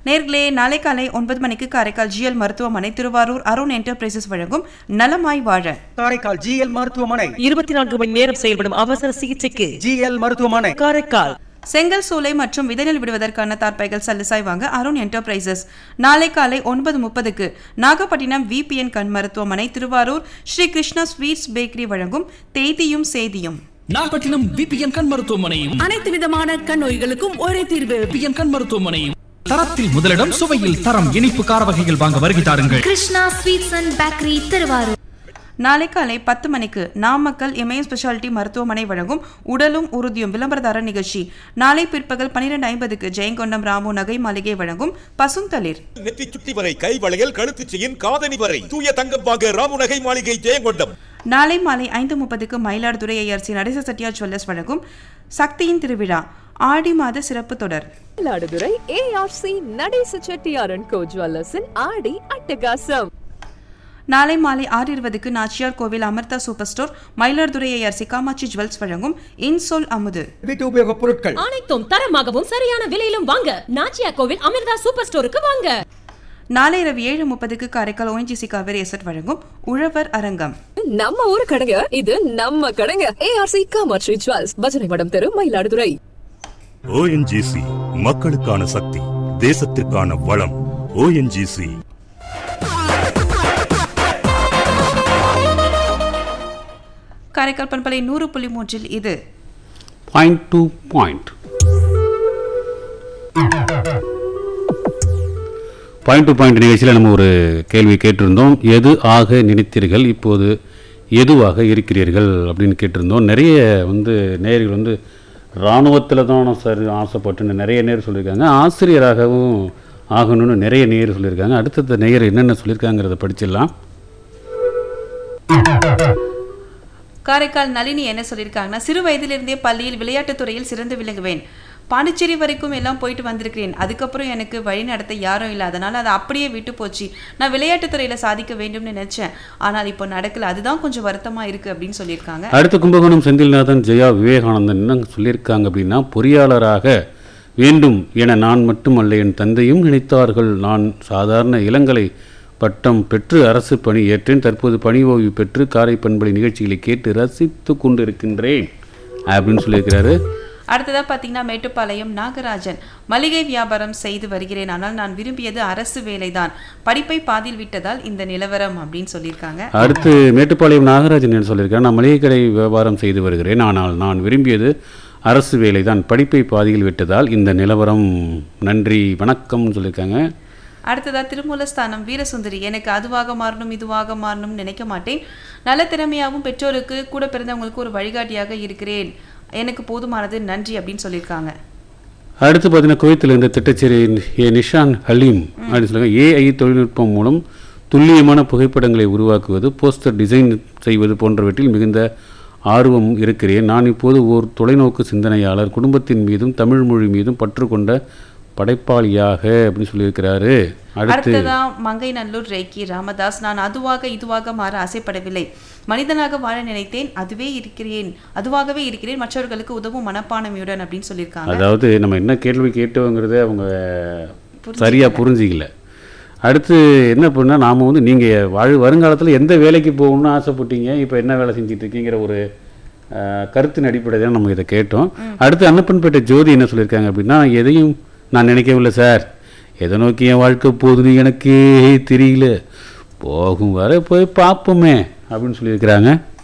நேர்களே நாளை காலை ஒன்பது மணிக்கு காரைக்கால் ஜிஎல் மருத்துவமனை திருவாரூர் அருண் என்டர்பிரைசஸ் வழங்கும் நலமாய் வாழ காரைக்கால் ஜிஎல் மருத்துவமனை இருபத்தி நான்கு மணி நேரம் செயல்படும் அவசர சிகிச்சைக்கு ஜிஎல் மருத்துவமனை காரைக்கால் செங்கல் சூளை மற்றும் விதைநெல் விடுவதற்கான தார்ப்பைகள் சல்லுசாய் வாங்க அருண் என்டர்பிரைசஸ் நாளை காலை ஒன்பது முப்பதுக்கு நாகப்பட்டினம் விபிஎன் கண் மருத்துவமனை திருவாரூர் ஸ்ரீ கிருஷ்ணா ஸ்வீட்ஸ் பேக்கரி வழங்கும் தேதியும் சேதியும் நாகப்பட்டினம் விபிஎன் கண் மருத்துவமனையும் அனைத்து விதமான கண் நோய்களுக்கும் ஒரே தீர்வு விபிஎன் கண் மருத்துவமனையும் தரத்தில் முதலிடம் சுவையில் தரம் இனிப்பு கார வகைகள் வாங்க வருகை தாருங்கள் Krishna sweets and bakery Thiruvarur நாளை காலை பத்து மணிக்கு நாமக்கல் எம்ஏ ஸ்பெஷாலிட்டி மருத்துவமனை வழங்கும் உடலும் உறுதியும் விளம்பரதார நிகழ்ச்சி நாளை பிற்பகல் பன்னிரெண்டு ஐம்பதுக்கு ஜெயங்கொண்டம் ராமு நகை மாளிகை வழங்கும் பசுந்தளிர் நெத்தி சுட்டி வரை கை வளையல் கழுத்து செயின் காதணி வரை தூய தங்கம் வாங்க ராமுநகை மாளிகை ஜெயங்கொண்டம் நாளை மாலை ஐந்து முப்பதுக்கு மயிலாடுதுறை ஐஆர்சி நடேச சத்யா ஜுவல்லர்ஸ் வழங்கும் சக்தியின் திருவிழா ஆடி மாத சிறப்பு தொடர் மயிலாடுதுறை ஏஆர்சி நடேச செட்டியாரன் கோ ஜுவல்லர்ஸின் ஆடி அட்டகாசம் நாளை மாலை ஆறு இருபதுக்கு Nachiyar Koil Amirtha super store Mayiladuthurai IRC Kamatchi jewels வழங்கும் இன்சோல் அமுது வீட்டு உபயோகப் பொருட்கள் அனைத்தும் தரமாகவும் சரியான விலையிலும் வாங்க நாச்சியா கோவில் அமிர்தா சூப்பர் ஸ்டோருக்கு வாங்க நாளை இரவு ஏழு முப்பதுக்கு காரைக்கால் ஓஎன்ஜிசி காவேரி எசட் வழங்கும் உழவர் அரங்கம் நம்ம ஊரு கடைங்க இது நம்ம கடைங்க ஏஆர்சி காமாட்சி ஜுவல்ஸ் பஜனை மடம் தெரு மயிலாடுதுறை ஓஎன்ஜிசி மக்களுக்கான சக்தி தேசத்திற்கான வளம் ஓஎன்ஜிசி காரைக்கால் பண்பலை நூறு புள்ளி மூன்றில் இது point to point point to point நிகழ்ச்சியில் நம்ம ஒரு கேள்வி கேட்டிருந்தோம் எது ஆக நினைத்தீர்கள் இப்போது எதுவாக இருக்கிறீர்கள் அப்படின்னு கேட்டிருந்தோம் நிறைய வந்து நேயர்கள் வந்து இராணுவத்தில் தான் நான் சரி ஆசைப்பட்டுன்னு நிறைய நேர் சொல்லியிருக்காங்க ஆசிரியராகவும் ஆகணும்னு நிறைய நேயர் சொல்லியிருக்காங்க அடுத்தடுத்த நேயர் என்னென்ன சொல்லியிருக்காங்கிறத படிச்சிடலாம் காரைக்கால் நளினி என்ன சொல்லியிருக்காங்கன்னா சிறு வயதிலிருந்தே பள்ளியில் விளையாட்டுத் துறையில் சிறந்து விளங்குவேன் பாண்டிச்சேரி வரைக்கும் எல்லாம் போயிட்டு வந்திருக்கிறேன் அதுக்கப்புறம் எனக்கு வழி நடத்த யாரும் இல்லை அதனால அதை அப்படியே விட்டு போச்சு நான் விளையாட்டுத் துறையில சாதிக்க வேண்டும்னு நினைச்சேன் ஆனால் இப்போ நடக்கல அதுதான் கொஞ்சம் வருத்தமா இருக்கு அப்படின்னு சொல்லியிருக்காங்க அடுத்த கும்பகோணம் செந்தில்நாதன் ஜெயா விவேகானந்தன் என்ன சொல்லியிருக்காங்க அப்படின்னா பொறியாளராக வேண்டும் என நான் மட்டுமல்ல என் தந்தையும் நினைத்தார்கள் நான் சாதாரண இளங்கலை பட்டம் பெற்று அரசு பணி ஏற்றேன் தற்போது பணி ஓய்வு பெற்று காரை பண்பலை நிகழ்ச்சிகளை கேட்டு ரசித்து கொண்டிருக்கின்றேன் அப்படின்னு சொல்லியிருக்கிறாரு அடுத்ததா பார்த்தீங்கன்னா மேட்டுப்பாளையம் நாகராஜன் மளிகை வியாபாரம் செய்து வருகிறேன் ஆனால் நான் விரும்பியது அரசு வேலைதான் படிப்பை பாதியில் விட்டதால் இந்த நிலவரம் அப்படின்னு சொல்லியிருக்காங்க அடுத்து மேட்டுப்பாளையம் நாகராஜன் என்ன சொல்லியிருக்காரு நான் மளிகை கடை வியாபாரம் செய்து வருகிறேன் ஆனால் நான் விரும்பியது அரசு வேலைதான் படிப்பை பாதியில் விட்டதால் இந்த நிலவரம் நன்றி வணக்கம்னு சொல்லியிருக்காங்க அடுத்ததா திருமூலஸ்தானம் வீரசுந்தரி எனக்கு அதுவாக மாறணும் இதுவாக மாறணும்னு நினைக்க மாட்டேன் நல்ல திறமையாகவும் பெற்றோருக்கு கூட பிறந்தவங்களுக்கு ஒரு வழிகாட்டியாக இருக்கிறேன் எனக்கு போதுமானது நன்றி அப்படின்னு சொல்லியிருக்காங்க அடுத்து பார்த்தீங்கன்னா குவைத்திலிருந்து திட்டச்சேரி ஏ நிஷான் ஹலீம் அப்படின்னு சொல்லுவாங்க ஏஐ தொழில்நுட்பம் மூலம் துல்லியமான புகைப்படங்களை உருவாக்குவது போஸ்டர் டிசைன் செய்வது போன்றவற்றில் மிகுந்த ஆர்வம் இருக்கிறேன் நான் இப்போது ஓர் தொலைநோக்கு சிந்தனையாளர் குடும்பத்தின் மீதும் தமிழ் மொழி மீதும் பற்று கொண்ட படைப்பாளியாக அப்படின்னு சொல்லியிருக்கிறாரு அடுத்து அடுத்ததா மங்கை நல்லூர் ரேக்கி ராமதாஸ் நான் அதுவாக இதுவாக மாற ஆசைப்படவில்லை மனிதனாக வாழ நினைத்தேன் அதுவே இருக்கிறேன் அதுவாகவே இருக்கிறேன் மற்றவர்களுக்கு உதவும் மனப்பான்மையுடன் அப்படின்னு சொல்லியிருக்காங்க அதாவது நம்ம என்ன கேள்வி கேட்டோங்கிறத அவங்க சரியாக புரிஞ்சிக்கல அடுத்து என்ன பண்ணா நாம் வந்து நீங்கள் வாழ் வருங்காலத்தில் எந்த வேலைக்கு போகணும்னு ஆசைப்பட்டீங்க இப்போ என்ன வேலை செஞ்சுட்டு இருக்கீங்கிற ஒரு அஹ், கருத்தின் அடிப்படையில் தான் நம்ம இதை கேட்டோம் அடுத்து அன்னப்பன்பேட்டை ஜோதி என்ன சொல்லியிருக்காங்க அப்படின்னா எதையும் நான் நினைக்கவில்லை சார் எதை நோக்கி என் வாழ்க்கை போகுதுன்னு எனக்கே தெரியல போகும் வரை போய் பார்ப்போமே அப்படின்னு சொல்லியிருக்கிறாங்க